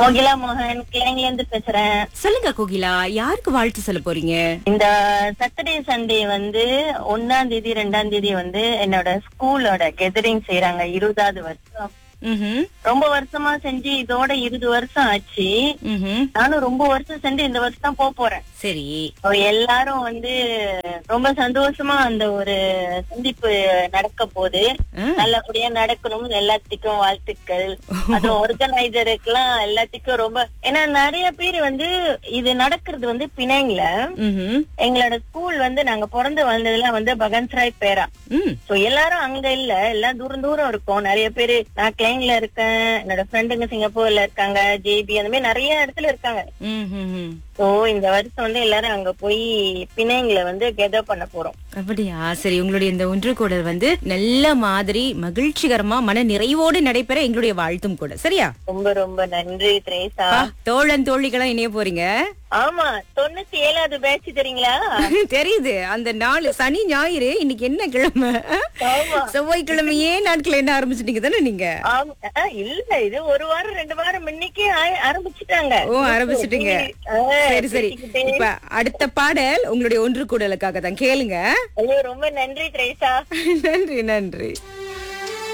கோகிலா மோகன் கிளைங்ல இருந்து பேசுறேன் சொல்லுங்க கோகிலா யாருக்கு வாழ்த்து சொல்ல போறீங்க இந்த சாட்டர்டே சண்டே வந்து ஒன்னாம் தேதி ரெண்டாம் தேதி வந்து என்னோட ஸ்கூலோட கெதரிங் செய்யறாங்க இருபதாவது வருஷம் ம்ஹும். ரொம்ப வருஷமா செஞ்சு இதோட இருபது வருஷம் ஆச்சு ம்ஹும். நானும் ரொம்ப வருஷம் செஞ்சு இந்த வருஷம் தான் போக போறேன் சரி So, எல்லாரும் வந்து ரொம்ப சந்தோஷமா அந்த ஒரு சந்திப்பு நடக்க போகுது ஆ. நல்லபடியா நடக்கணும் எல்லாத்துக்கும் வாழ்த்துக்கள் அது ஆர்கனைசருக்கு எல்லாம் எல்லாத்துக்கும் ரொம்ப ஏன்னா நிறைய பேர் வந்து இது நடக்கிறது வந்து பிணைங்கள ம்ஹும். எங்களோட ஸ்கூல் வந்து நாங்க பிறந்து வளர்ந்ததுல வந்து பகன்ஸ்ராய் பேரா ம். சோ எல்லாரும் அங்க இல்ல எல்லாம் தூரம் தூரம் இருக்கோம் நிறைய பேரு நான் கிளைன்ல இருக்கேன் என்னோட ஃப்ரெண்டுங்க சிங்கப்பூர்ல இருக்காங்க ஜேபி அந்த மாதிரி நிறைய இடத்துல இருக்காங்க ம்ஹும். சோ இந்த வருஷம் வந்து எல்லாரும் அங்க போய் பிணைங்களை வந்து கெதர் பண்ண போறோம் அப்படியா சரி உங்களுடைய இந்த ஒன்று கூடல் வந்து நல்ல மாதிரி மகிழ்ச்சிகரமா மன நிறைவோடு நடைபெற எங்களுடைய வாழ்த்தும் கூட சரியா ரொம்ப ரொம்ப நன்றி திரேசா பா, தோழன் தோழிகளா இணைய போறீங்க ஆமா தொண்ணூத்தி ஏழாவது பேட்ச் தெரியுங்களா தெரியுது அந்த நாள் சனி ஞாயிறு இன்னைக்கு என்ன கிழமை ஆமா செவ்வாய்க்கிழமையே நாட்கள் என்ன ஆரம்பிச்சிட்டீங்க தானே நீங்க ஆமா. ஆ, இல்ல இது ஒரு வாரம் ரெண்டு வாரம் முன்னைக்கே ஆ- ஆரம்பிச்சுட்டாங்க ஓ ஆரம்பிச்சிட்டீங்க ஆ, சரி சரி பேசிக்கிட்டே. இப்ப அடுத்த பாடல் உங்களுடைய ஒன்று கூடலுக்காக தான் கேளுங்க ஐயோ ரொம்ப நன்றி திரேசா நன்றி நன்றி